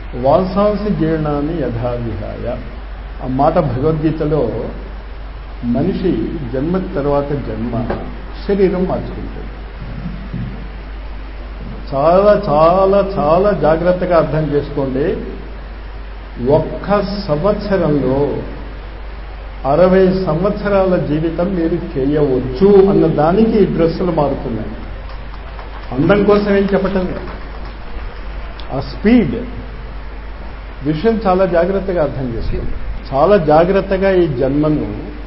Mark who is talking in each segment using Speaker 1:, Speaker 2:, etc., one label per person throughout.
Speaker 1: వాల్సాంసి జీర్ణాన్ని యథావిహాయ ఆ మాట భగవద్గీతలో మనిషి జన్మ తర్వాత జన్మ శరీరం మార్చుకుంటాడు చాలా చాలా చాలా జాగ్రత్తగా అర్థం చేసుకోండి ఒక్క సంవత్సరంలో అరవై సంవత్సరాల జీవితం మీరు చేయవచ్చు అన్న దానికి ఈ డ్రెస్సులు మారుతున్నాయి అందం కోసం ఏం చెప్పటం లేదు. ఆ స్పీడ్ విషయం చాలా జాగ్రత్తగా అర్థం చేసుకోండి చాలా జాగ్రత్తగా ఈ జన్మను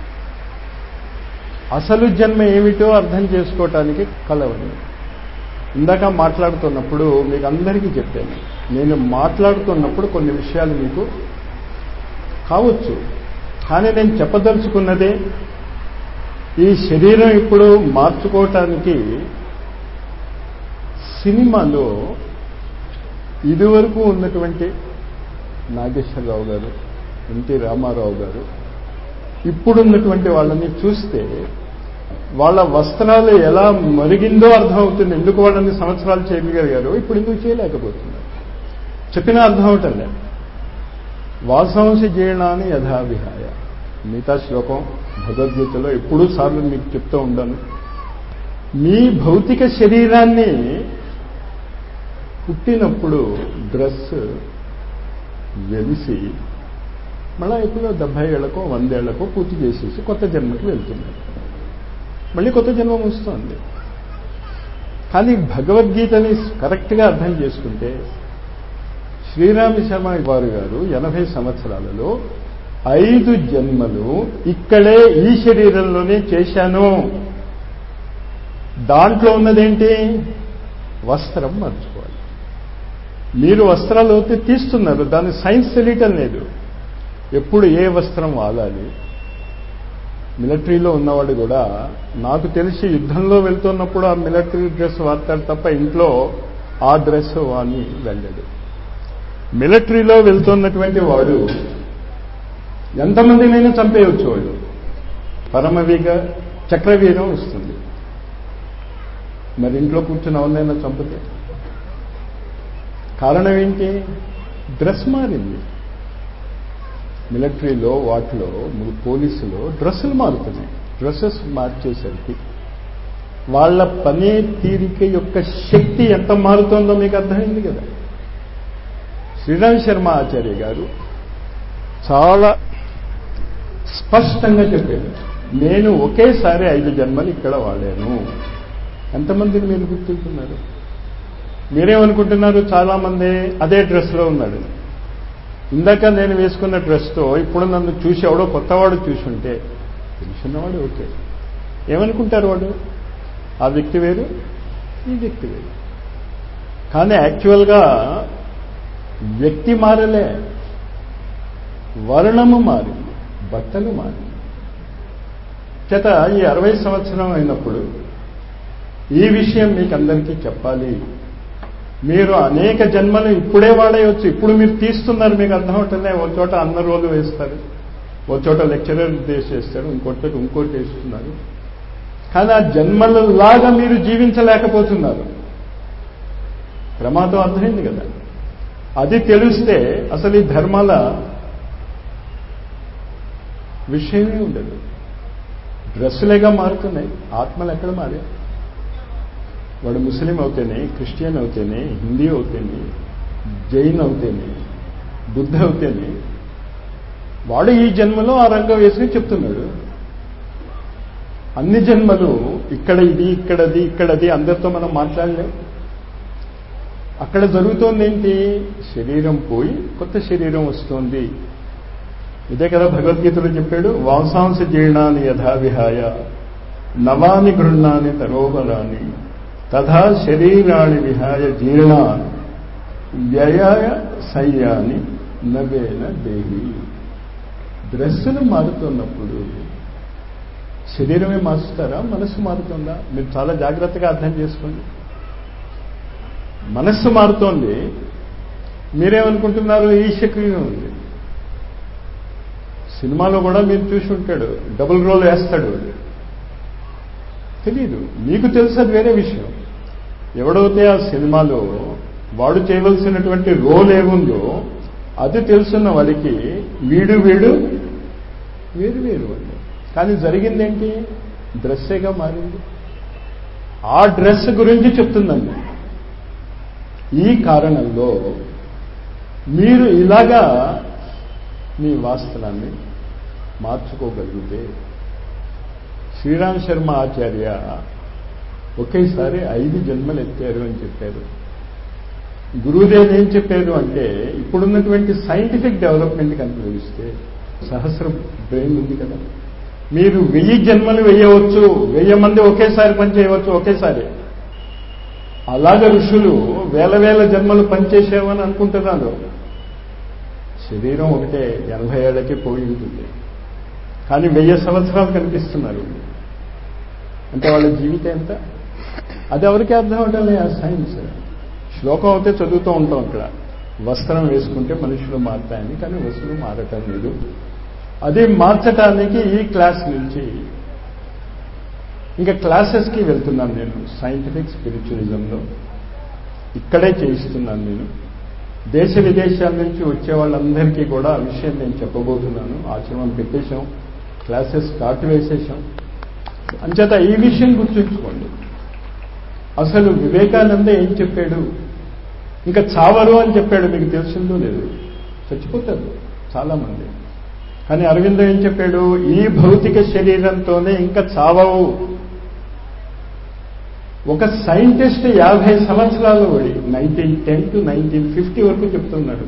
Speaker 1: అసలు జన్మ ఏమిటో అర్థం చేసుకోవటానికి కలవదు ఇందాక మాట్లాడుతున్నప్పుడు మీకు అందరికీ చెప్పాను నేను మాట్లాడుతున్నప్పుడు కొన్ని విషయాలు మీకు కావచ్చు కానీ నేను చెప్పదలుచుకున్నదే ఈ శరీరం ఇప్పుడు మార్చుకోవటానికి సినిమాలో ఇదివరకు ఉన్నటువంటి నాగేశ్వరరావు గారు ఎన్టీ రామారావు గారు ఇప్పుడున్నటువంటి వాళ్ళని చూస్తే వాళ్ళ వస్త్రాలు ఎలా మరిగిందో అర్థమవుతుంది ఎందుకు వాళ్ళని సంవత్సరాలు చేయగలిగారు ఇప్పుడు ఎందుకు చేయలేకపోతున్నారు చెప్పినా అర్థం అవటంలే వాసంశ జీర్ణాన్ని యథావిహాయ మిగతా శ్లోకం భగవద్గీతలో ఎప్పుడూ సార్లు మీకు చెప్తూ ఉండను మీ భౌతిక శరీరాన్ని పుట్టినప్పుడు డ్రెస్ వెలిసి మళ్ళా ఎప్పుడో డెబ్బై ఏళ్లకో వందేళ్లకో పూర్తి చేసేసి కొత్త జన్మకి వెళ్తున్నారు మళ్ళీ కొత్త జన్మ వస్తుంది కానీ భగవద్గీతని కరెక్ట్గా అర్థం చేసుకుంటే శ్రీరామ శర్మ వారు గారు ఎనభై సంవత్సరాలలో ఐదు జన్మలు ఇక్కడే ఈ శరీరంలోనే చేశాను దాంట్లో ఉన్నదేంటి వస్త్రం మార్చుకోవాలి మీరు వస్త్రాలు అయితే తీస్తున్నారు దాని సైన్స్ తెలియటం లేదు ఎప్పుడు ఏ వస్త్రం వాడాలి మిలిటరీలో ఉన్నవాడు కూడా నాకు తెలిసి యుద్ధంలో వెళ్తున్నప్పుడు ఆ మిలిటరీ డ్రెస్ వాడతాడు తప్ప ఇంట్లో ఆ డ్రెస్ వాని వెళ్ళాడు మిలిటరీలో వెళ్తున్నటువంటి వాడు ఎంతమందినైనా చంపేయవచ్చు వాడు పరమవీగ చక్రవీరం వస్తుంది మరి ఇంట్లో కూర్చుని ఎవరినైనా చంపితే కారణం ఏంటి డ్రెస్ మారింది మిలిటరీలో వాటిలో పోలీసులో డ్రెస్సులు మారుతున్నాయి డ్రెస్సెస్ మార్చేసరికి వాళ్ళ పనే తీరిక యొక్క శక్తి ఎంత మారుతోందో మీకు అర్థమైంది కదా శ్రీరామ్ శర్మ ఆచార్య గారు చాలా స్పష్టంగా చెప్పారు నేను ఒకేసారి ఐదు జన్మలు ఇక్కడ వాడాను ఎంతమందిని మీరు గుర్తింటున్నారు మీరేమనుకుంటున్నారు చాలా మంది అదే డ్రెస్లో ఉన్నాడు ఇందాక నేను వేసుకున్న డ్రెస్తో ఇప్పుడు నన్ను చూసి ఎవడో కొత్తవాడు చూసుంటే తెలుసున్నవాడు ఓకే ఏమనుకుంటారు వాడు ఆ వ్యక్తి వేరు ఈ వ్యక్తి వేరు కానీ యాక్చువల్గా వ్యక్తి మారలే వర్ణము మారింది బట్టలు మారింది చేత ఈ అరవై సంవత్సరం అయినప్పుడు ఈ విషయం మీకు అందరికీ చెప్పాలి మీరు అనేక జన్మలు ఇప్పుడే వాడేయచ్చు ఇప్పుడు మీరు తీస్తున్నారు మీకు అర్థం అవుతుందే ఓ చోట అన్న రోజు వేస్తారు ఓ చోట లెక్చరర్ చేస్తారు ఇంకోటి ఇంకోటి వేస్తున్నారు కానీ ఆ జన్మలలాగా మీరు జీవించలేకపోతున్నారు ప్రమాదం అర్థమైంది కదా అది తెలిస్తే అసలు ఈ ధర్మాల విషయమే ఉండదు డ్రెస్సులేగా మారుతున్నాయి ఆత్మలు ఎక్కడ మారే వాడు ముస్లిం అవుతేనే క్రిస్టియన్ అవుతేనే హిందీ అవుతేనే జైన్ అవుతేనే బుద్ధ అవుతేనే వాడు ఈ జన్మలో ఆ రంగం వేసుకుని చెప్తున్నాడు అన్ని జన్మలు ఇక్కడ ఇది ఇక్కడది ఇక్కడది అందరితో మనం మాట్లాడలేం అక్కడ జరుగుతోంది ఏంటి శరీరం పోయి కొత్త శరీరం వస్తోంది ఇదే కదా భగవద్గీతలో చెప్పాడు వాంసాంశ జీర్ణాన్ని యథావిహాయ నవాని గృహ్ణాన్ని తరోబలాన్ని తథా శరీరాన్ని విహాయ జీర్ణాన్ని వ్యయాయ సయ్యాన్ని నవేన దేహి డ్రెస్సులు మారుతున్నప్పుడు శరీరమే మారుస్తారా మనస్సు మారుతుందా మీరు చాలా జాగ్రత్తగా అర్థం చేసుకోండి మనస్సు మారుతోంది మీరేమనుకుంటున్నారు ఈ శరీరం ఉంది సినిమాలో కూడా మీరు చూసి ఉంటాడు డబుల్ రోల్ వేస్తాడు తెలియదు మీకు తెలుసు అది వేరే విషయం ఎవడైతే ఆ సినిమాలో వాడు చేయవలసినటువంటి రోల్ ఏముందో అది తెలుసున్న వాడికి వీడు వీడు వేరు వేరు వాళ్ళు కానీ జరిగిందేంటి డ్రెస్సేగా మారింది ఆ డ్రెస్ గురించి చెప్తుందండి ఈ కారణంలో మీరు ఇలాగా మీ వాస్తవాన్ని మార్చుకోగలిగితే శ్రీరామ్ శర్మ ఆచార్య ఒకేసారి ఐదు జన్మలు ఎత్తారు అని చెప్పారు గురువుదేవ్ ఏం చెప్పారు అంటే ఇప్పుడున్నటువంటి సైంటిఫిక్ డెవలప్మెంట్ అనుభవిస్తే సహస్ర బ్రెయిన్ ఉంది కదా మీరు వెయ్యి జన్మలు వేయవచ్చు వెయ్యి మంది ఒకేసారి పనిచేయవచ్చు ఒకేసారి అలాగ ఋషులు వేల వేల జన్మలు పనిచేసేవని అనుకుంటున్నారు శరీరం ఒకటే ఎనభై ఏళ్ళకి పోయి ఉంటుంది కానీ వెయ్యి సంవత్సరాలు కనిపిస్తున్నారు అంటే వాళ్ళ జీవితం ఎంత అది ఎవరికి అర్థం అవడం ఆ సైన్స్ శ్లోకం అయితే చదువుతూ ఉంటాం ఇక్కడ వస్త్రం వేసుకుంటే మనుషులు మారుతాయని కానీ వస్తువులు మారటం లేదు అది మార్చటానికి ఈ క్లాస్ నుంచి ఇంకా క్లాసెస్కి వెళ్తున్నాను నేను సైంటిఫిక్ స్పిరిచువలిజంలో ఇక్కడే చేయిస్తున్నాను నేను దేశ విదేశాల నుంచి వచ్చే వాళ్ళందరికీ కూడా ఆ విషయం నేను చెప్పబోతున్నాను ఆశ్రమం పెట్టేశాం క్లాసెస్ స్టార్ట్ వేసేసాం అంచేత ఈ విషయం గుర్తుంచుకోండి అసలు వివేకానంద ఏం చెప్పాడు ఇంకా చావరు అని చెప్పాడు మీకు తెలిసిందో లేదు చచ్చిపోతారు చాలామంది కానీ అరవింద ఏం చెప్పాడు ఈ భౌతిక శరీరంతోనే ఇంకా చావవు ఒక సైంటిస్ట్ యాభై సంవత్సరాలు ఓడి nineteen ten to nineteen fifty వరకు చెప్తున్నాడు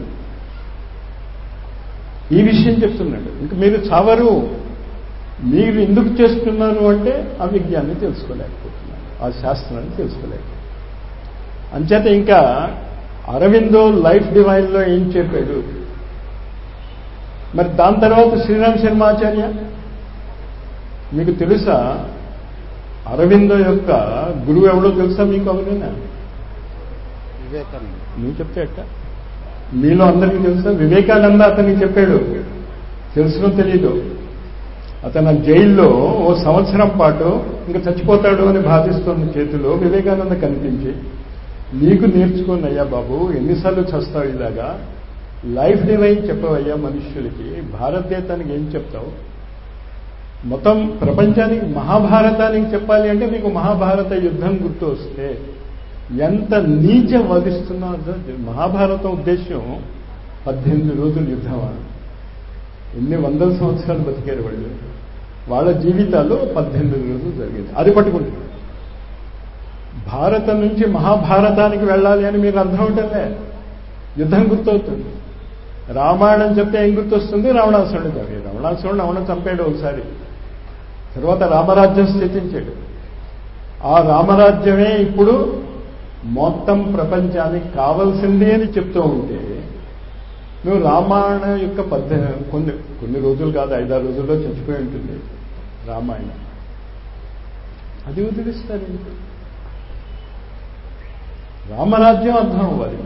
Speaker 1: ఈ విషయం చెప్తున్నాడు ఇంక మీరు చావరు మీరు ఎందుకు చేస్తున్నారు అంటే ఆ విజ్ఞాన్ని తెలుసుకోలేకపోతున్నారు ఆ శాస్త్రాన్ని తెలుసుకోలేకపోతున్నారు అంచేత ఇంకా అరవిందో లైఫ్ డివైన్లో ఏం చెప్పాడు మరి దాని తర్వాత శ్రీరామ్ శర్మాచార్య మీకు తెలుసా అరవిందో యొక్క గురువు ఎవడో తెలుసా మీకు ఎవరైనా
Speaker 2: వివేకానంద
Speaker 1: నువ్వు చెప్తే ఎట్ట మీలో అందరికీ తెలుసా వివేకానంద అతనికి చెప్పాడు తెలుసునో తెలీదు అతను జైల్లో ఓ సంవత్సరం పాటు ఇంకా చచ్చిపోతాడు అని బాధిస్తున్న చేతిలో వివేకానంద కనిపించి నీకు నేర్చుకోండి అయ్యా బాబు ఎన్నిసార్లు చస్తావు ఇలాగా లైఫ్ డివైన్ చెప్పవయ్యా మనుష్యులకి భారతదేశానికి ఏం చెప్తావు మొత్తం ప్రపంచానికి మహాభారతానికి చెప్పాలి అంటే మీకు మహాభారత యుద్ధం గుర్తు వస్తే ఎంత నీచ వధిస్తున్నారో మహాభారతం ఉద్దేశం పద్దెనిమిది రోజులు యుద్ధమా ఎన్ని వందల సంవత్సరాలు బతికారు వాళ్ళు వాళ్ళ జీవితాలు పద్దెనిమిది రోజులు జరిగింది అది పట్టుకుంటుంది భారతం నుంచి మహాభారతానికి వెళ్ళాలి అని మీకు అర్థం అవటంలే యుద్ధం గుర్తవుతుంది రామాయణం చెప్తే ఏం గుర్తొస్తుంది రావణాసురుడు చదివి రావణాసురుడు అవన చంపాడు ఒకసారి తర్వాత రామరాజ్యం స్థితించాడు ఆ రామరాజ్యమే ఇప్పుడు మొత్తం ప్రపంచానికి కావలసింది అని చెప్తూ ఉంటే నువ్వు రామాయణం యొక్క పద్ధ కొన్ని కొన్ని రోజులు కాదు ఐదారు రోజుల్లో చచ్చిపోయి ఉంటుంది రామాయణం అది వదిలిస్తారేంటి రామరాజ్యం అర్థం అవ్వాలి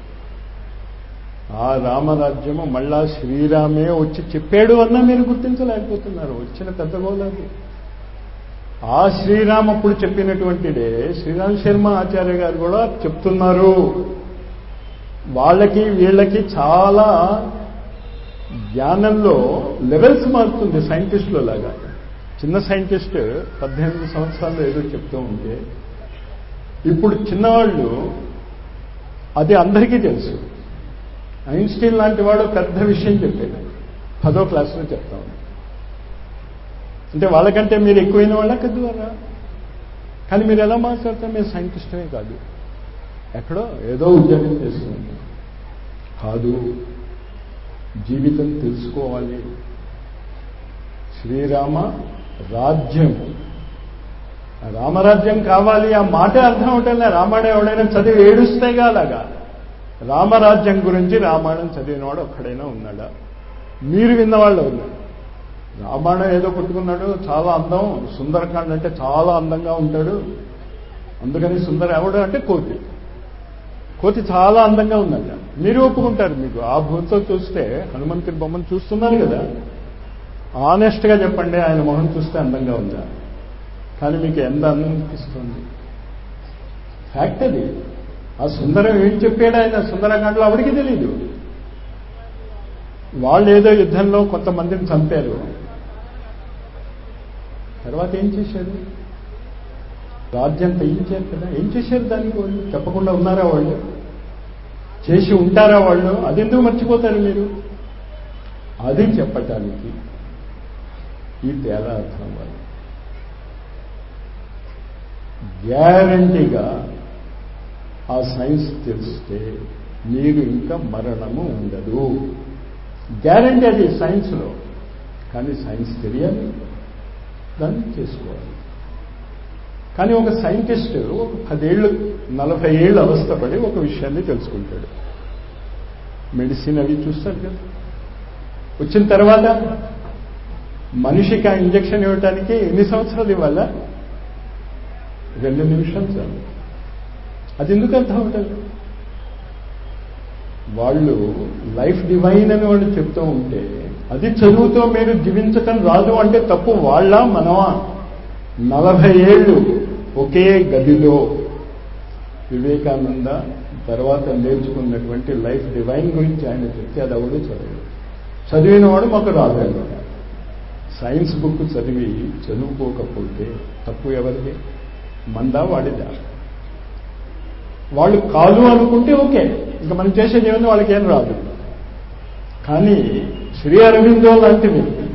Speaker 1: ఆ రామరాజ్యము మళ్ళా శ్రీరామే వచ్చి చెప్పాడు అన్నా మీరు గుర్తించలేకపోతున్నారు వచ్చిన పెద్ద గోలేదు ఆ శ్రీరామ్ అప్పుడు చెప్పినటువంటిదే శ్రీరామ్ శర్మ ఆచార్య గారు కూడా చెప్తున్నారు వాళ్ళకి వీళ్ళకి చాలా జ్ఞానంలో లెవెల్స్ మారుతుంది సైంటిస్టుల లాగా చిన్న సైంటిస్ట్ పద్దెనిమిది సంవత్సరాల్లో ఏదో చెప్తూ ఉంటే ఇప్పుడు చిన్నవాళ్ళు అది అందరికీ తెలుసు ఐన్స్టీన్ లాంటి వాడు పెద్ద విషయం చెప్పాడు పదో క్లాసులో చెప్తా ఉన్నాడు అంటే వాళ్ళకంటే మీరు ఎక్కువైన వాళ్ళ కద్దువారా కానీ మీరు ఎలా మాట్లాడతారు మీరు సైంటిస్టమే కాదు ఎక్కడో ఏదో ఉద్యోగం చేస్తుంది కాదు జీవితం తెలుసుకోవాలి శ్రీరామ రాజ్యం రామరాజ్యం కావాలి ఆ మాటే అర్థం అవటంలే రామాయణం ఎవడైనా చదివి ఏడుస్తేగా అలాగా రామరాజ్యం గురించి రామాయణం చదివినవాడు ఒక్కడైనా ఉన్నాడా మీరు విన్నవాళ్ళు ఉన్నారు రామాయణం ఏదో కొట్టుకున్నాడు చాలా అందం సుందరకాండ అంటే చాలా అందంగా ఉంటాడు అందుకని సుందర ఎవడు అంటే కోతి కోతి చాలా అందంగా ఉందంట మీరు ఒప్పుకుంటారు మీకు ఆ భూమితో చూస్తే హనుమంతుడి బొమ్మను చూస్తున్నారు కదా ఆనెస్ట్గా చెప్పండి ఆయన మొహం చూస్తే అందంగా ఉందా కానీ మీకు ఎంత అందం అనిపిస్తుంది ఫ్యాక్ట్ అది ఆ సుందరం ఏం చెప్పాడు ఆయన సుందరకాండలో ఆవిడికి తెలీదు వాళ్ళు ఏదో యుద్ధంలో కొంతమందిని చంపారు తర్వాత ఏం చేశారు రాజ్యం తెయించారు కదా ఏం చేశారు దానికి వాళ్ళు చెప్పకుండా ఉన్నారా వాళ్ళు చేసి ఉంటారా వాళ్ళు అదెందుకు మర్చిపోతారు మీరు అది చెప్పటానికి ఈ తేడా అర్థం వాళ్ళు గ్యారంటీగా ఆ సైన్స్ తెలిస్తే మీరు ఇంకా మరణము ఉండదు గ్యారంటీ అది సైన్స్లో కానీ సైన్స్ తెలియాలి దాన్ని చేసుకోవాలి కానీ ఒక సైంటిస్ట్ ఒక పదేళ్ళు నలభై ఏళ్ళు అవస్థపడి ఒక విషయాన్ని తెలుసుకుంటాడు మెడిసిన్ అవి చూస్తాడు కదా వచ్చిన తర్వాత మనిషికి ఆ ఇంజక్షన్ ఇవ్వటానికి ఎన్ని సంవత్సరాలు ఇవ్వాలా రెండు నిమిషాలు చాలు అది ఎందుకు అర్థం అవుతుంది వాళ్ళు లైఫ్ డివైన్ అని వాళ్ళు చెప్తూ ఉంటే అది చదువుతో మీరు జీవించటం రాదు అంటే తప్పు వాళ్ళ మనవా నలభై ఏళ్ళు ఒకే గదిలో వివేకానంద తర్వాత నేర్చుకున్నటువంటి లైఫ్ డివైన్ గురించి ఆయన చెప్తే అది ఎవడు చదివాడు చదివిన వాడు మాకు రాలేదు సైన్స్ బుక్ చదివి చదువుకోకపోతే తప్పు ఎవరిది మందా వాడిదా వాళ్ళు కాదు అనుకుంటే ఓకే ఇంకా మనం చేసేది ఏముంది వాళ్ళకి ఏం రాదు కానీ శ్రీ అరవిందో లాంటి వ్యక్తి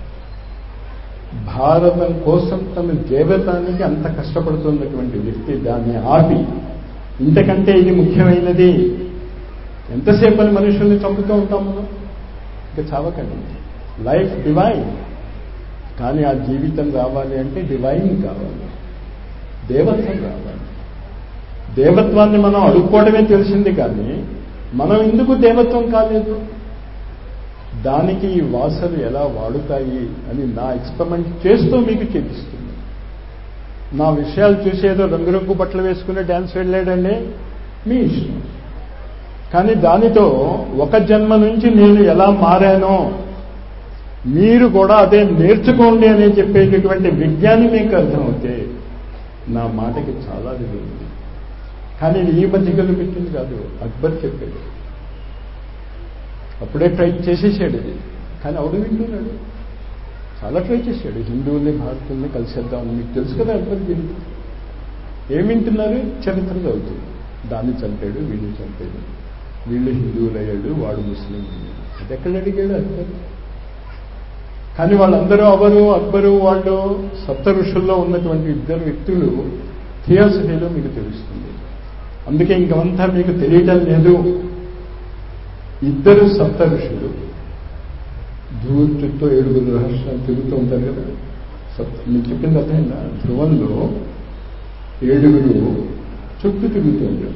Speaker 1: భారతం కోసం తన జీవితానికి అంత కష్టపడుతున్నటువంటి వ్యక్తి దాన్ని ఆపి ఇంతకంటే ఇది ముఖ్యమైనది ఎంతసేపు అని మనుషుల్ని చంపుతూ ఉంటాం మనం ఇంకా చావకండి లైఫ్ డివైన్ కానీ ఆ జీవితం రావాలి అంటే డివైన్ కావాలి దేవత్వం రావాలి దేవత్వాన్ని మనం అడుక్కోవడమే తెలిసింది కానీ మనం ఎందుకు దేవత్వం కాలేదు దానికి ఈ వాసలు ఎలా వాడుతాయి అని నా ఎక్స్పెరిమెంట్ చేస్తూ మీకు చూపిస్తుంది నా విషయాలు చూసేదో రంగురంగు బట్టలు వేసుకుని డ్యాన్స్ వెళ్ళాడండి మీ ఇష్టం కానీ దానితో ఒక జన్మ నుంచి నేను ఎలా మారానో మీరు కూడా అదే నేర్చుకోండి అని చెప్పేటటువంటి విజ్ఞాని మీకు అర్థమవుతే నా మాటకి చాలా విలువ ఉంది కానీ ఇది ఈ మధ్య పెట్టింది కాదు అక్బర్ చెప్పాడు అప్పుడే ట్రై చేసేసాడు ఇది కానీ అవుడు వింటున్నాడు చాలా ట్రై చేశాడు హిందువుల్ని భారతుల్ని కలిసేద్దామని మీకు తెలుసు కదా అక్బర్ గురించి ఏం వింటున్నారు చరిత్ర చదువుతుంది దాన్ని చంపాడు వీడిని చంపాడు వీళ్ళు హిందువులయ్యాడు వాడు ముస్లిం అయ్యాడు అది ఎక్కడ అడిగాడు అక్బర్ కానీ వాళ్ళందరూ అవరు అక్బరు వాళ్ళు సప్త ఋషుల్లో ఉన్నటువంటి ఇద్దరు వ్యక్తులు థియాసఫీలో మీకు తెలుస్తుంది అందుకే ఇంకంతా మీకు తెలియటం లేదు ఇద్దరు సప్త ఋషులు ధ్రువు చుట్టూ ఏడుగురు రహస్యాలు తిరుగుతూ ఉంటారు కదా సప్త నేను చెప్పింది అర్థమైందా ధ్రువంలో ఏడుగురు చుట్టూ తిరుగుతూ ఉంటారు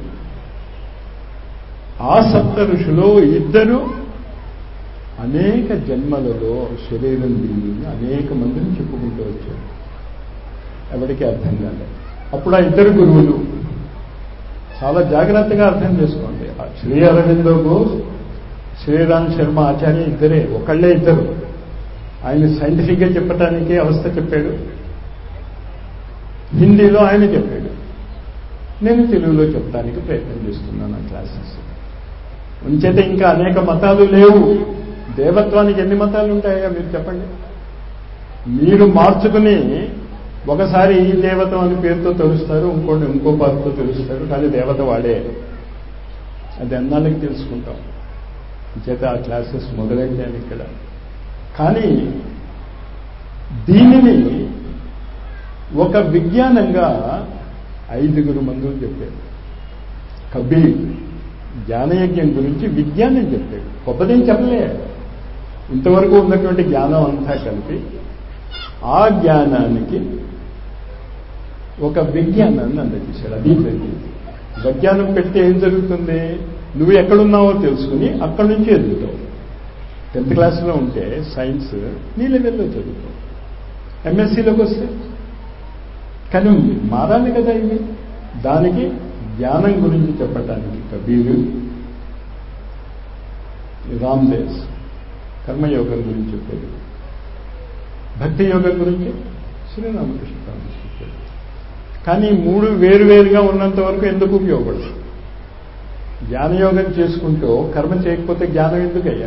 Speaker 1: ఆ సప్త ఋషులు ఇద్దరు అనేక జన్మలలో శరీరం దిగి అనేక మందిని చెప్పుకుంటూ వచ్చారు ఎవరికి అర్థం కాలేదు అప్పుడు ఆ ఇద్దరు గురువులు చాలా జాగ్రత్తగా అర్థం చేసుకోండి శ్రీ అరవిందో ఘోష్ శ్రీరామ్ శర్మ ఆచార్య ఇద్దరే ఒకళ్ళే ఇద్దరు ఆయన సైంటిఫిక్గా చెప్పటానికి అవస్థ చెప్పాడు హిందీలో ఆయన చెప్పాడు నేను తెలుగులో చెప్పడానికి ప్రయత్నం చేస్తున్నాను ఆ క్లాసెస్ ఉంచేతే ఇంకా అనేక మతాలు లేవు దేవత్వానికి ఎన్ని మతాలు ఉంటాయా మీరు చెప్పండి మీరు మార్చుకుని ఒకసారి ఈ దేవత అని పేరుతో తెలుస్తారు ఇంకోటి ఇంకో పేరుతో తెలుస్తారు కానీ దేవత వాడే అది ఎన్నాళ్ళకి తెలుసుకుంటాం చేత ఆ క్లాసెస్ మొదలైందని ఇక్కడ కానీ దీనిని ఒక విజ్ఞానంగా ఐదుగురు మందులు చెప్పారు కబీర్ జ్ఞానయజ్ఞం గురించి విజ్ఞానం చెప్పాడు గొప్పదేం చెప్పలే ఇంతవరకు ఉన్నటువంటి జ్ఞానం అంతా కలిపి ఆ జ్ఞానానికి ఒక విజ్ఞానాన్ని అందజేశాడు అది జరిగింది విజ్ఞానం పెడితే ఏం జరుగుతుంది నువ్వు ఎక్కడున్నావో తెలుసుకుని అక్కడి నుంచి ఎదుగుతావు టెన్త్ క్లాస్లో ఉంటే సైన్స్ నీ లెవెల్లో చదువుతావు ఎంఎస్సీలోకి వస్తే కానీ మారాలి కదా ఇవి దానికి జ్ఞానం గురించి చెప్పటానికి కబీరు రామ్దేస్ కర్మయోగం గురించి చెప్పాడు భక్తి యోగం గురించి శ్రీరామకృష్ణ స్వామి చెప్పాడు కానీ మూడు వేరువేరుగా ఉన్నంత వరకు ఎందుకు ఉపయోగపడదు జ్ఞానయోగం చేసుకుంటూ కర్మ చేయకపోతే జ్ఞానం ఎందుకయ్యా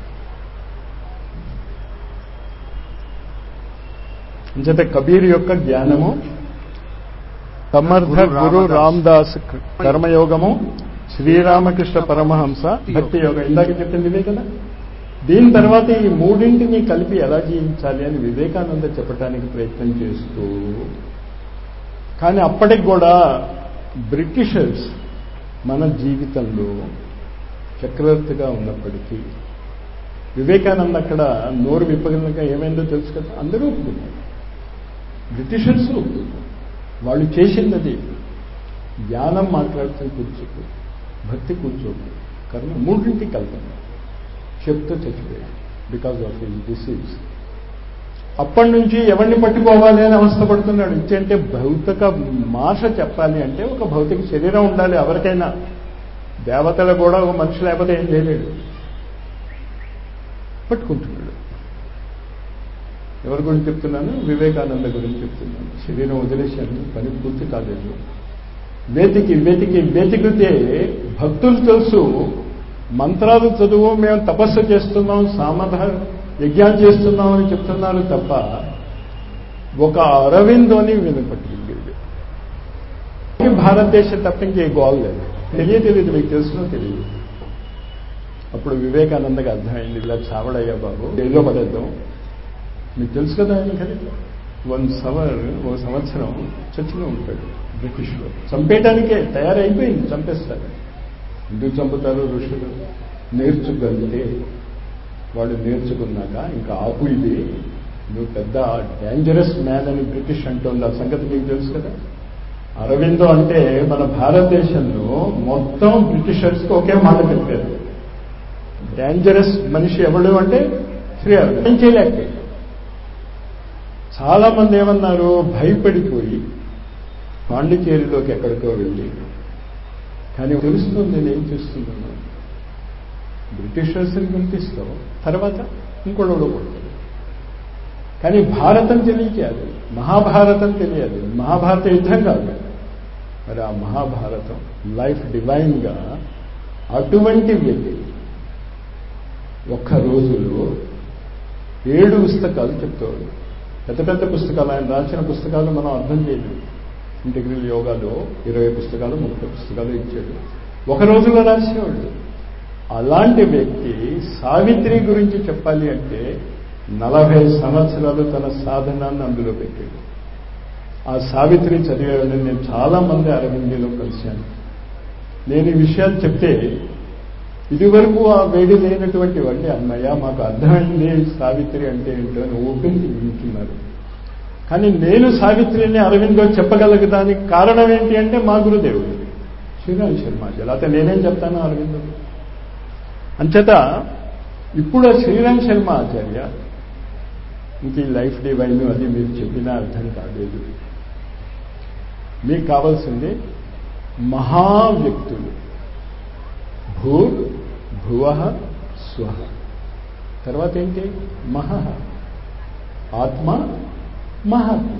Speaker 1: అంచేత కబీర్ యొక్క జ్ఞానము సమర్థ గురు రామదాస్ కర్మయోగము శ్రీరామకృష్ణ పరమహంస భక్తి యోగం ఇందాక చెప్పింది ఇదే కదా దీని తర్వాత ఈ మూడింటిని కలిపి ఎలా జీవించాలి అని వివేకానంద చెప్పడానికి ప్రయత్నం చేస్తూ కానీ అప్పటికి కూడా బ్రిటిషర్స్ మన జీవితంలో చక్రవర్తిగా ఉన్నప్పటికీ వివేకానంద అక్కడ నోరు విప్పగలక ఏమైందో తెలుసు కదా అందరూ ఒప్పుకున్నారు బ్రిటిషర్స్ ఒప్పుకున్నారు వాళ్ళు చేసింది అది జ్ఞానం మాట్లాడుతూ కూర్చోకు భక్తి కూర్చోకు కర్మ మూడింటికి కలుపుతుంది చెప్తూ చచ్చిపోయాడు బికాజ్ ఆఫ్ హిజ్ డిసీజ్ అప్పటి నుంచి ఎవరిని పట్టుకోవాలి అని అవస్థపడుతున్నాడు ఇచ్చంటే భౌతిక మాష చెప్పాలి అంటే ఒక భౌతిక శరీరం ఉండాలి ఎవరికైనా దేవతలు కూడా ఒక మనిషి లేకపోతే ఏం చేయలేడు పట్టుకుంటున్నాడు ఎవరి గురించి చెప్తున్నాను వివేకానంద గురించి చెప్తున్నాను శరీరం వదిలేశాను పని పూర్తి కాలేదు వేతికి వేతికి వేతికితే భక్తులు తెలుసు మంత్రాలు చదువు మేము తపస్సు చేస్తున్నాం సామధ యజ్ఞాలు చేస్తున్నాం అని చెప్తున్నారు తప్ప ఒక అరవిందోని వినపట్టింది భారతదేశం తప్ప ఇంకే గోల్ లేదు తెలియ తెలియదు మీకు తెలుసునో తెలియదు అప్పుడు వివేకానందకి అర్థమైంది ఇలా చావడయ్యా బాబు జైల్లో పడేద్దాం మీకు తెలుసు కదా ఆయన కదా వన్ సవర్ ఓ సంవత్సరం చర్చిలో ఉంటాడు బ్రిటిష్లో చంపేయడానికే తయారైపోయింది చంపేస్తారు ఎందుకు చంపుతారు ఋషులు నేర్చుగలిగితే వాడు నేర్చుకున్నాక ఇంకా ఆపు ఇది నువ్వు పెద్ద డేంజరస్ మ్యాన్ అని బ్రిటిష్ అంటోంది ఆ సంగతి మీకు తెలుసు కదా అరవిందో అంటే మన భారతదేశంలో మొత్తం బ్రిటిషర్స్కి ఒకే మాట చెప్పారు డేంజరస్ మనిషి ఎవడు అంటే శ్రీ అరవింద్ ఏం చేయలేకపోయి చాలా మంది ఏమన్నారు భయపడిపోయి పాండిచేరిలోకి ఎక్కడికో వెళ్ళి కానీ తెలుస్తుంది నేను ఏం చేస్తున్నాను బ్రిటిషర్స్ని పిలిపిస్తావు తర్వాత ఇంకోడోడు కొడతాడు కానీ భారతం తెలియచేయాలి మహాభారతం తెలియాలి మహాభారత యుద్ధం కాదు మరి ఆ మహాభారతం లైఫ్ డివైన్గా అటువంటి వ్యక్తి ఒక్క రోజులో ఏడు పుస్తకాలు చెప్తాడు పెద్ద పెద్ద పుస్తకాలు ఆయన రాసిన పుస్తకాలు మనం అర్థం చేయలేము ఇంటిగ్రల్ యోగాలో ఇరవై పుస్తకాలు ముప్పై పుస్తకాలు ఇచ్చాడు ఒక రోజులో రాసేవాళ్ళు అలాంటి వ్యక్తి సావిత్రి గురించి చెప్పాలి అంటే నలభై సంవత్సరాలు తన సాధనాన్ని అందులో పెట్టాడు ఆ సావిత్రి చదివేవాడిని నేను చాలా మంది అరవిందీలో కలిశాను నేను ఈ విషయాలు చెప్తే ఇదివరకు ఆ వేడి లేనటువంటి వాళ్ళు అన్నయ్య మాకు అర్థమైంది సావిత్రి అంటే ఏంటో అని ఓపెన్ వింటున్నారు కానీ నేను సావిత్రిని అరవిందో చెప్పగలగడానికి కారణం ఏంటి అంటే మా గురుదేవుడు శ్రీరామ్ శర్మాచార్య అయితే నేనేం చెప్తాను అరవిందో అంచేత ఇప్పుడు ఆ శ్రీరామ్ శర్మ ఆచార్య ఇంక ఈ లైఫ్ డివైన్ అది మీరు చెప్పినా అర్థం కాలేదు మీకు కావాల్సింది మహా వ్యక్తులు భూర్ భువ స్వ తర్వాత ఏంటి మహ ఆత్మ మహాత్మ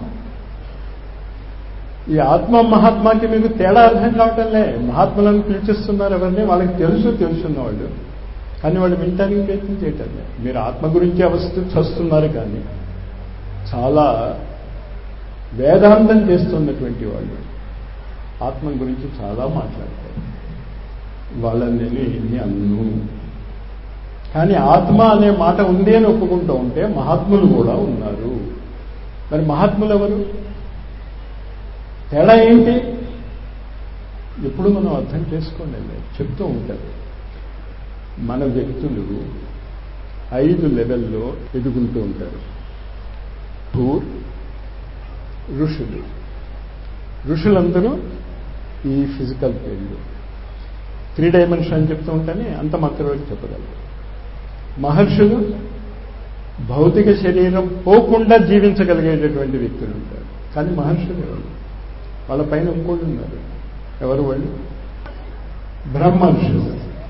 Speaker 1: ఈ ఆత్మ మహాత్మాకి మీకు తేడా అర్థం కావటంలే మహాత్ములను పిలిచిస్తున్నారు ఎవరిని వాళ్ళకి తెలుసు తెలుసున్న వాళ్ళు కానీ వాళ్ళు వినటానికి ప్రయత్నం చేయటం లేదు మీరు ఆత్మ గురించి అవస్థ వస్తున్నారు కానీ చాలా వేదాంతం చేస్తున్నటువంటి వాళ్ళు ఆత్మ గురించి చాలా మాట్లాడతారు వాళ్ళని నేను ఎన్ని అన్ను కానీ ఆత్మ అనే మాట ఉంది అని ఒప్పుకుంటూ ఉంటే మహాత్ములు కూడా ఉన్నారు మరి మహాత్ములు ఎవరు తేడా ఏంటి ఎప్పుడు మనం అర్థం చేసుకోండి చెప్తూ ఉంటారు మన వ్యక్తులు ఐదు లెవెల్లో ఎదుగుంటూ ఉంటారు భూర్ ఋషులు ఋషులందరూ ఈ ఫిజికల్ ఫీల్డ్ త్రీ డైమెన్షన్ అని చెప్తూ ఉంటానే అంత మాత్రం వరకు చెప్పగలరు మహర్షులు భౌతిక శరీరం పోకుండా జీవించగలిగేటటువంటి వ్యక్తులు ఉంటారు కానీ మహర్షులు ఎవరు వాళ్ళ పైన ఇంకోటి ఉన్నారు ఎవరు వాళ్ళు బ్రహ్మర్షులు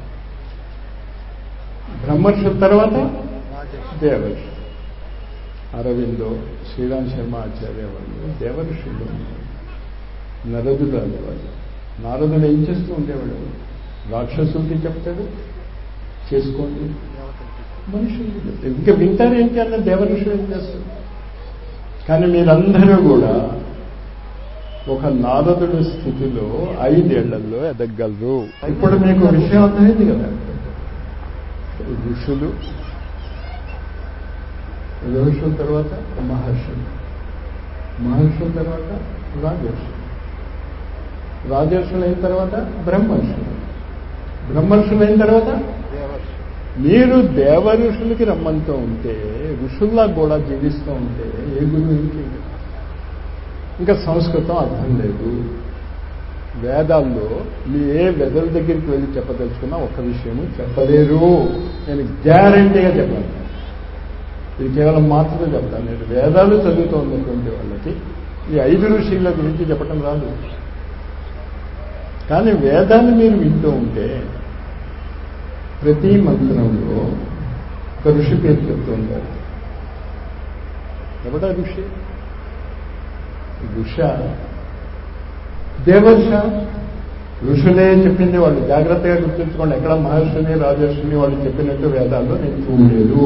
Speaker 1: బ్రహ్మర్షుల తర్వాత దేవర్షులు అరవిందో శ్రీరామ్ శర్మ ఆచార్య వాళ్ళు దేవర్షులు నరదుడు అనేవాళ్ళు నారదుడు ఏం చేస్తూ ఉండేవాడు రాక్షసులకి చెప్తాడు చేసుకోండి మనుషులకి చెప్తాడు ఇంకా వింటారు ఏంటి అన్న దేవ ఋషులు ఏం చేస్తారు కానీ మీరందరూ కూడా ఒక నారదుడి స్థితిలో ఐదేళ్లలో ఎదగలరు ఇప్పుడు మీకు విషయం అర్థమైంది కదా ఋషులు ఋషుల తర్వాత మహర్షులు మహర్షుల తర్వాత రాజర్షులు రాజర్షులు అయిన తర్వాత బ్రహ్మర్షులు బ్రహ్మర్షులు అయిన తర్వాత మీరు దేవ ఋషులకి రమ్మంటూ ఉంటే ఋషుల్లా కూడా జీవిస్తూ ఉంటే ఏ గురువు ఏం చేయలేదు ఇంకా సంస్కృతం అర్థం లేదు వేదాల్లో మీ ఏ వెదల దగ్గరికి వెళ్ళి చెప్పదలుచుకున్నా ఒక విషయము చెప్పలేరు నేను గ్యారంటీగా చెప్పాను ఇది కేవలం మాత్రమే చెప్తాను నేను వేదాలు చదువుతూ ఉన్నటువంటి వాళ్ళకి ఈ ఐదు ఋషుల గురించి చెప్పటం రాదు కానీ వేదాన్ని మీరు వింటూ ఉంటే ప్రతి మంత్రంలో ఒక ఋషి పేరు చెప్తూ ఉంటారు ఎవడా ఋషి ఋష దేవర్ష ఋషులే చెప్పింది వాళ్ళు జాగ్రత్తగా గుర్తుంచుకోండి ఎక్కడ మహర్షిని రాజర్షిని వాళ్ళు చెప్పినట్టు వేదాల్లో నేను చూడలేదు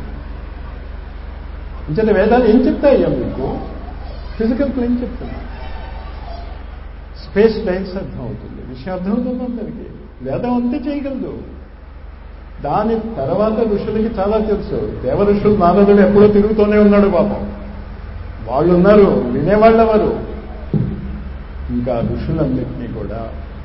Speaker 1: ఇంచేత వేదాలు ఏం చెప్తాయ్యా మీకు ఫిజికల్ ప్లేన్ చెప్తున్నా స్పేస్ టైమ్స్ అర్థం అవుతుంది విషయం అర్థమవుతుంది అందరికీ వేదం అంతే చేయగలదు దాని తర్వాత ఋషులకి చాలా తెలుసు దేవ ఋషులు నారదుడు ఎప్పుడో తిరుగుతూనే ఉన్నాడు పాపం వాళ్ళు ఉన్నారు వినేవాళ్ళెవరు ఇంకా ఋషులందరినీ కూడా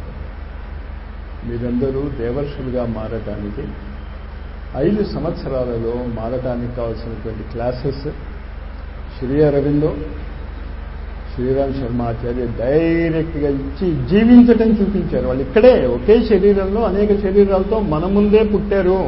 Speaker 1: మీరందరూ దేవర్షులుగా మారటానికి ఐదు సంవత్సరాలలో మారటానికి కావాల్సినటువంటి క్లాసెస్ శ్రీ అరవిందో శ్రీరామ్ శర్మ ఆచార్య డైరెక్ట్గా ఇచ్చి జీవించటం చూపించారు వాళ్ళు ఇక్కడే ఒకే శరీరంలో అనేక శరీరాలతో మన ముందే పుట్టారు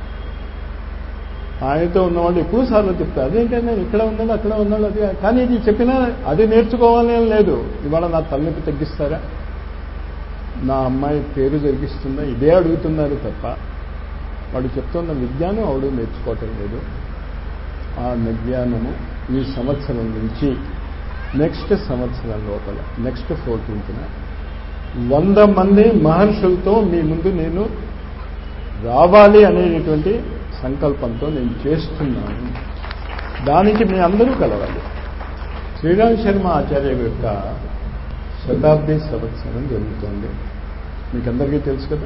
Speaker 1: ఆయనతో ఉన్నవాళ్ళు ఎక్కువ సార్లు చెప్తారు అదేంటంటే నేను ఇక్కడ ఉన్నాడు అక్కడ ఉన్నాడు అది కానీ ఇది చెప్పినా అది నేర్చుకోవాలి అని లేదు ఇవాళ నా తలనొప్పి తగ్గిస్తారా నా అమ్మాయి పేరు జరిగిస్తుందా ఇదే అడుగుతున్నారు తప్ప వాడు చెప్తున్న విజ్ఞానం ఆవిడ నేర్చుకోవటం లేదు ఆ విజ్ఞానము ఈ సంవత్సరం నుంచి నెక్స్ట్ సంవత్సరం లోపల నెక్స్ట్ ఫోర్టీన్త్న వంద మంది మహర్షులతో మీ ముందు నేను రావాలి అనేటువంటి సంకల్పంతో నేను చేస్తున్నాను దానికి మీ అందరూ కలవాలి శ్రీరామ్ శర్మ ఆచార్య యొక్క శతాబ్ది సంవత్సరం జరుగుతోంది మీకు అందరికీ తెలుసు కదా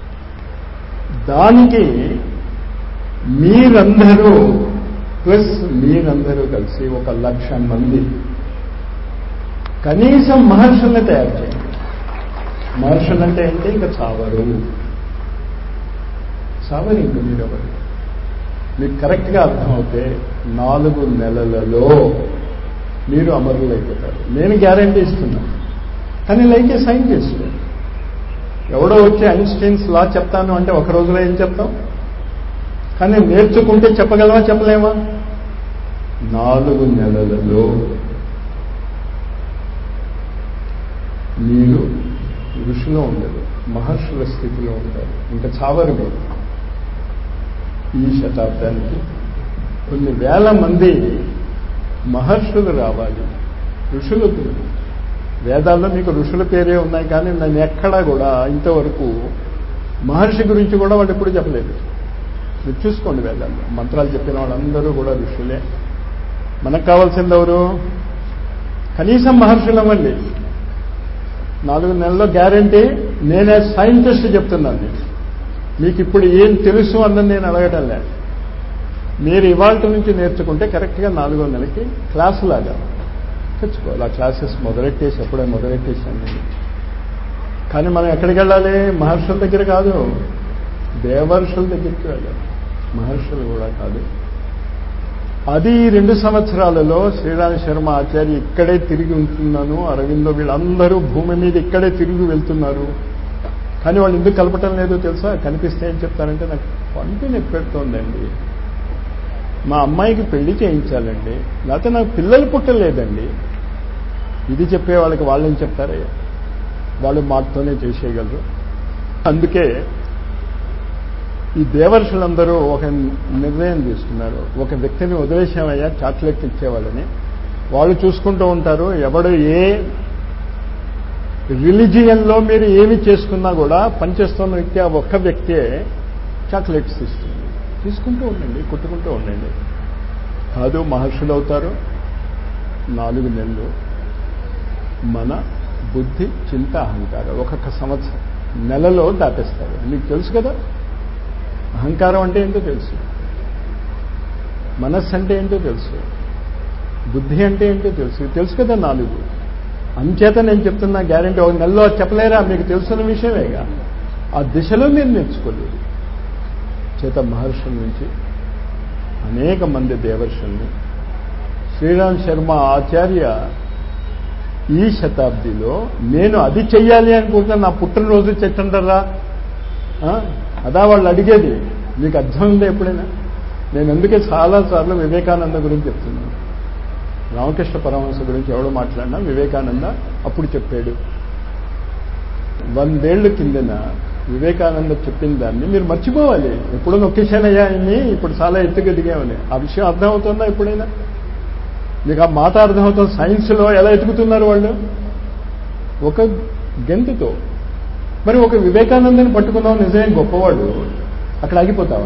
Speaker 1: దానికి మీరందరూ ప్లస్ మీరందరూ కలిసి ఒక లక్ష మంది కనీసం మహర్షుల్ని తయారు చేయండి మహర్షులు అంటే ఏంటి ఇంకా చావరు చావరు ఇంక మీరెవరు మీకు కరెక్ట్గా అర్థమవుతే నాలుగు నెలలలో మీరు అమరులైపోతారు నేను గ్యారంటీ ఇస్తున్నాను కానీ లైక్ ఏ సైంటిస్ట్ ఎవడో వచ్చి ఐన్స్టైన్స్ లా చెప్తాను అంటే ఒక రోజులో ఏం చెప్తాం కానీ నేర్చుకుంటే చెప్పగలమా చెప్పలేమా నాలుగు నెలలలో మీరు ఋషిలో ఉండదు మహర్షుల స్థితిలో ఉంటారు ఇంకా చావరు మీరు ఈ శతాబ్దానికి కొన్ని వేల మంది మహర్షులు రావాలి ఋషులు వేదాల్లో మీకు ఋషుల పేరే ఉన్నాయి కానీ నేను ఎక్కడా కూడా ఇంతవరకు మహర్షి గురించి కూడా వాడు ఎప్పుడు చెప్పలేదు మీరు చూసుకోండి వేదాల్లో మంత్రాలు చెప్పిన వాళ్ళందరూ కూడా ఋషులే మనకు కావాల్సింది ఎవరు కనీసం మహర్షులు అవ్వండి నాలుగు నెలల్లో గ్యారంటీ నేనే సైంటిస్ట్ చెప్తున్నాను నేను మీకు ఇప్పుడు ఏం తెలుసు అన్నది నేను అడగటం లేదు మీరు ఇవాళ నుంచి నేర్చుకుంటే కరెక్ట్గా నాలుగో నెలకి క్లాసు లాగా తెచ్చుకోవాలి ఆ క్లాసెస్ మొదలెట్టేసి అప్పుడే మొదలెట్టేసాను నేను కానీ మనం ఎక్కడికి వెళ్ళాలి మహర్షుల దగ్గర కాదు దేవర్షుల దగ్గరికి వెళ్ళాలి మహర్షులు కూడా కాదు అది ఈ రెండు సంవత్సరాలలో శ్రీరామ్ శర్మ ఆచార్య ఇక్కడే తిరిగి ఉంటున్నాను అరవిందో వీళ్ళందరూ భూమి మీద ఇక్కడే తిరిగి వెళ్తున్నారు కానీ వాళ్ళు ఎందుకు కలపటం లేదో తెలుసా కనిపిస్తే ఏం చెప్తారంటే నాకు పంటి నొప్పి పెడుతోందండి మా అమ్మాయికి పెళ్లి చేయించాలండి లేకపోతే నాకు పిల్లలు పుట్టలేదండి ఇది చెప్పే వాళ్ళకి వాళ్ళేం చెప్తారే వాళ్ళు మాటతోనే చేసేయగలరు అందుకే ఈ దేవర్షులందరూ ఒక నిర్ణయం తీసుకున్నారు ఒక వ్యక్తిని వదిలేసామయ్యా చాక్లెట్ ఇచ్చేవాళ్ళని వాళ్ళు చూసుకుంటూ ఉంటారు ఎవడు ఏ రిలీజియన్లో మీరు ఏమి చేసుకున్నా కూడా పనిచేస్తున్న వ్యక్తి ఆ ఒక్క వ్యక్తే చాక్లెట్స్ ఇస్తుంది తీసుకుంటూ ఉండండి కొట్టుకుంటూ ఉండండి కాదు మహర్షులు అవుతారు నాలుగు నెలలు మన బుద్ధి చింత అహంకారం ఒక్కొక్క సంవత్సరం నెలలో దాటేస్తారు మీకు తెలుసు కదా అహంకారం అంటే ఏంటో తెలుసు మనస్సు అంటే ఏంటో తెలుసు బుద్ధి అంటే ఏంటో తెలుసు తెలుసు కదా నాలుగు అంచేత నేను చెప్తున్నా గ్యారంటీ ఒక నెలలో చెప్పలేరా మీకు తెలుసున్న విషయమేగా ఆ దిశలో మీరు నేర్చుకోలేదు చేత మహర్షుల నుంచి అనేక మంది దేవర్షుల్ని శ్రీరామ్ శర్మ ఆచార్య ఈ శతాబ్దిలో నేను అది చెయ్యాలి అనుకుంటున్నా నా పుట్టినరోజు చెట్టంటారా అదా వాళ్ళు అడిగేది మీకు అర్థం ఉందా ఎప్పుడైనా నేను అందుకే చాలాసార్లు వివేకానంద గురించి చెప్తున్నాను రామకృష్ణ పరమహంస గురించి ఎవడో మాట్లాడినా వివేకానంద అప్పుడు చెప్పాడు వందేళ్ల కిందన వివేకానంద చెప్పిన దాన్ని మీరు మర్చిపోవాలి ఎప్పుడో నొక్కేశానయ్యా ఆయన్ని ఇప్పుడు చాలా ఎత్తుకెదిగామని ఆ విషయం అర్థమవుతుందా ఎప్పుడైనా మీకు ఆ మాట అర్థమవుతుంది సైన్స్లో ఎలా ఎతుకుతున్నారు వాళ్ళు ఒక గెంతుతో మరి ఒక వివేకానందని పట్టుకున్నావు నిజమే గొప్పవాడు అక్కడ ఆగిపోతావా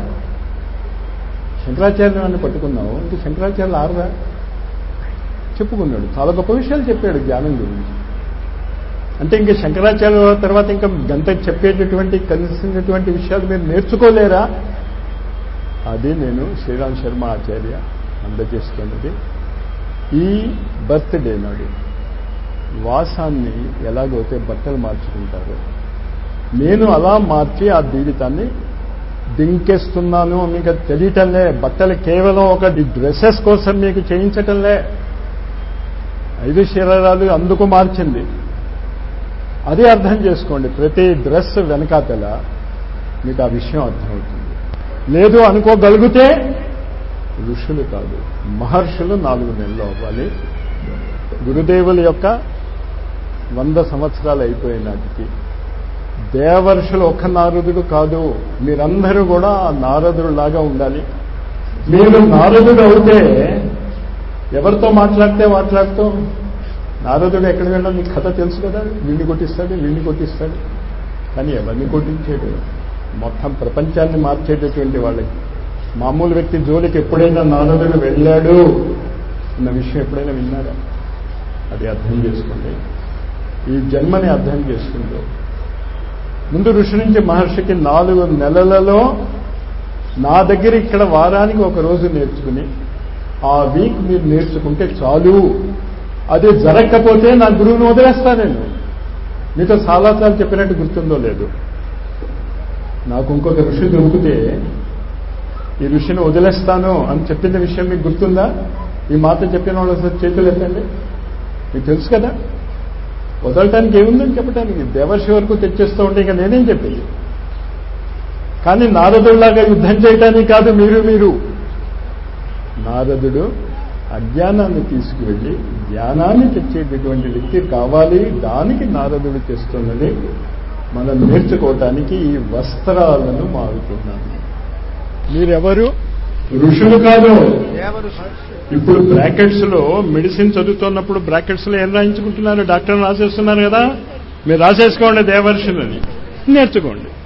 Speaker 1: శంకరాచార్యుని పట్టుకున్నావు ఇంక శంకరాచార్యులు ఆరదా చెప్పుకున్నాడు చాలా గొప్ప విషయాలు చెప్పాడు జ్ఞానం గురించి అంటే ఇంకా శంకరాచార్య తర్వాత ఇంకా గంట చెప్పేటటువంటి కలిసినటువంటి విషయాలు మీరు నేర్చుకోలేరా అది నేను శ్రీరామ్ శర్మ ఆచార్య అందజేస్తున్నది ఈ బర్త్డే నాడు వాసాన్ని ఎలాగైతే బట్టలు మార్చుకుంటారో నేను అలా మార్చి ఆ జీవితాన్ని దింకేస్తున్నాను మీకు తెలియటంలే బట్టలు కేవలం ఒక డ్రెస్సెస్ కోసం మీకు చేయించటంలే ఐదు శరీరాలు అందుకు మార్చింది అదే అర్థం చేసుకోండి ప్రతి డ్రెస్ వెనకాతల మీకు ఆ విషయం అర్థమవుతుంది లేదు అనుకోగలిగితే ఋషులు కాదు మహర్షులు నాలుగు నెలలు అవ్వాలి గురుదేవుల యొక్క వంద సంవత్సరాలు అయిపోయే నాటికి దేవర్షులు ఒక్క నారదుడు కాదు మీరందరూ కూడా నారదుడు లాగా ఉండాలి మీరు నారదుడు అవుతే ఎవరితో మాట్లాడితే మాట్లాడుతూ నారదుడు ఎక్కడికి వెళ్ళా మీకు కథ తెలుసు కదా వీడిని కొట్టిస్తాడు వీడిని కొట్టిస్తాడు కానీ ఎవరిని కొట్టించాడు మొత్తం ప్రపంచాన్ని మార్చేటటువంటి వాళ్ళకి మామూలు వ్యక్తి జోలికి ఎప్పుడైనా నారదుడు వెళ్ళాడు అన్న విషయం ఎప్పుడైనా విన్నారా అది అర్థం చేసుకోండి ఈ జన్మని అర్థం చేసుకుంటూ ముందు ఋషి నుంచి మహర్షికి నాలుగు నెలలలో నా దగ్గర ఇక్కడ వారానికి ఒక రోజు నేర్చుకుని ఆ వీక్ మీరు నేర్చుకుంటే చాలు అది జరగకపోతే నా గురువుని వదిలేస్తా నేను మీతో చాలాసార్లు చెప్పినట్టు గుర్తుందో లేదు నాకు ఇంకొక ఋషి దొరికితే ఈ ఋషిని వదిలేస్తాను అని చెప్పిన విషయం మీకు గుర్తుందా ఈ మాట చెప్పిన వాళ్ళు అసలు చేతులు ఎత్తండి మీకు తెలుసు కదా వదలటానికి ఏముందని చెప్పడానికి దేవర్షి వరకు తెచ్చేస్తూ ఉంటే ఇక నేనేం చెప్పేది కానీ నారదుడిలాగా యుద్ధం చేయటానికి కాదు మీరు మీరు నారదుడు అజ్ఞానాన్ని తీసుకువెళ్ళి జ్ఞానాన్ని తెచ్చేటటువంటి వ్యక్తి కావాలి దానికి నారదుడు చేస్తున్నది మనం నేర్చుకోవటానికి ఈ వస్త్రాలను మారుతున్నాను మీరెవరు ఋషులు కాదు ఇప్పుడు బ్రాకెట్స్ లో మెడిసిన్ చదువుతున్నప్పుడు బ్రాకెట్స్ లో ఏం రాయించుకుంటున్నారు డాక్టర్ రాసేస్తున్నారు కదా మీరు రాసేసుకోండి దేవర్షులని నేర్చుకోండి